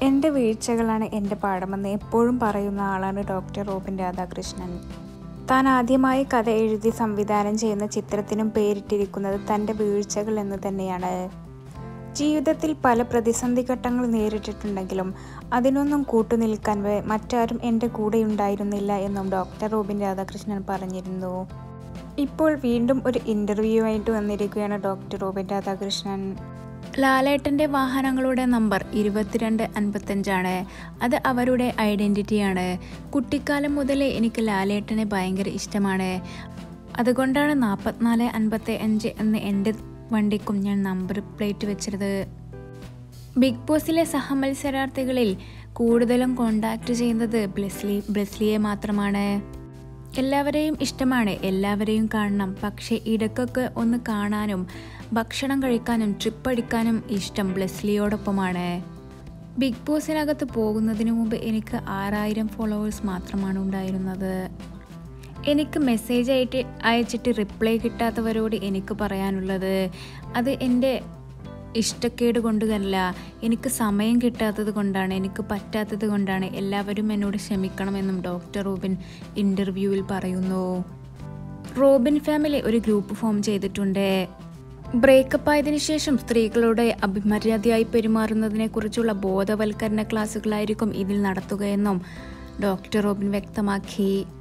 എൻ്റെ വീഴ്ചകളാണ് എൻ്റെ പാഠമെന്ന് എപ്പോഴും പറയുന്ന ആളാണ് ഡോക്ടർ റോബിൻ രാധാകൃഷ്ണൻ താൻ ആദ്യമായി കഥ എഴുതി സംവിധാനം ചെയ്യുന്ന ചിത്രത്തിനും പേരിട്ടിരിക്കുന്നത് തൻ്റെ വീഴ്ചകൾ എന്ന് തന്നെയാണ് ജീവിതത്തിൽ പല പ്രതിസന്ധി ഘട്ടങ്ങൾ നേരിട്ടിട്ടുണ്ടെങ്കിലും അതിനൊന്നും കൂട്ടുനിൽക്കാൻ വേ- മറ്റാരും എൻ്റെ കൂടെ ഉണ്ടായിരുന്നില്ല എന്നും ഡോക്ടർ റോബിൻ രാധാകൃഷ്ണൻ പറഞ്ഞിരുന്നു ഇപ്പോൾ വീണ്ടും ഒരു ഇൻ്റർവ്യൂ ആയിട്ട് വന്നിരിക്കുകയാണ് ഡോക്ടർ റോബിൻ രാധാകൃഷ്ണൻ ലാലേട്ടൻ്റെ വാഹനങ്ങളുടെ നമ്പർ ഇരുപത്തിരണ്ട് അൻപത്തഞ്ചാണ് അത് അവരുടെ ഐഡൻറ്റിറ്റിയാണ് കുട്ടിക്കാലം മുതലേ എനിക്ക് ലാലേട്ടനെ ഭയങ്കര ഇഷ്ടമാണ് അതുകൊണ്ടാണ് നാൽപ്പത്തിനാല് അൻപത്തി അഞ്ച് എന്ന് എൻ്റെ വണ്ടിക്കും ഞാൻ നമ്പർ പ്ലേറ്റ് വെച്ചത് ബിഗ് ബോസിലെ സഹമത്സരാർത്ഥികളിൽ കൂടുതലും കോണ്ടാക്ട് ചെയ്യുന്നത് ബ്ലെസ്ലി ബ്ലെസ്ലിയെ മാത്രമാണ് എല്ലാവരെയും ഇഷ്ടമാണ് എല്ലാവരെയും കാണണം പക്ഷേ ഇടയ്ക്കൊക്കെ ഒന്ന് കാണാനും ഭക്ഷണം കഴിക്കാനും ട്രിപ്പ് അടിക്കാനും ഇഷ്ടം ബ്ലെസ്ലിയോടൊപ്പമാണ് ബിഗ് ബോസിനകത്ത് പോകുന്നതിന് മുമ്പ് എനിക്ക് ആറായിരം ഫോളോവേഴ്സ് മാത്രമാണ് ഉണ്ടായിരുന്നത് എനിക്ക് മെസ്സേജ് ആയിട്ട് അയച്ചിട്ട് റിപ്ലൈ കിട്ടാത്തവരോട് എനിക്ക് പറയാനുള്ളത് അത് എൻ്റെ ഇഷ്ടക്കേട് കൊണ്ടല്ല എനിക്ക് സമയം കിട്ടാത്തത് കൊണ്ടാണ് എനിക്ക് പറ്റാത്തത് കൊണ്ടാണ് എല്ലാവരും എന്നോട് ക്ഷമിക്കണമെന്നും ഡോക്ടർ റോബിൻ ഇൻ്റർവ്യൂവിൽ പറയുന്നു റോബിൻ ഫാമിലി ഒരു ഗ്രൂപ്പ് ഫോം ചെയ്തിട്ടുണ്ട് ബ്രേക്കപ്പ് ആയതിനു ശേഷം സ്ത്രീകളോട് അഭിമര്യാദയായി പെരുമാറുന്നതിനെ കുറിച്ചുള്ള ബോധവൽക്കരണ ക്ലാസ്സുകളായിരിക്കും ഇതിൽ നടത്തുകയെന്നും ഡോക്ടർ റോബിൻ വ്യക്തമാക്കി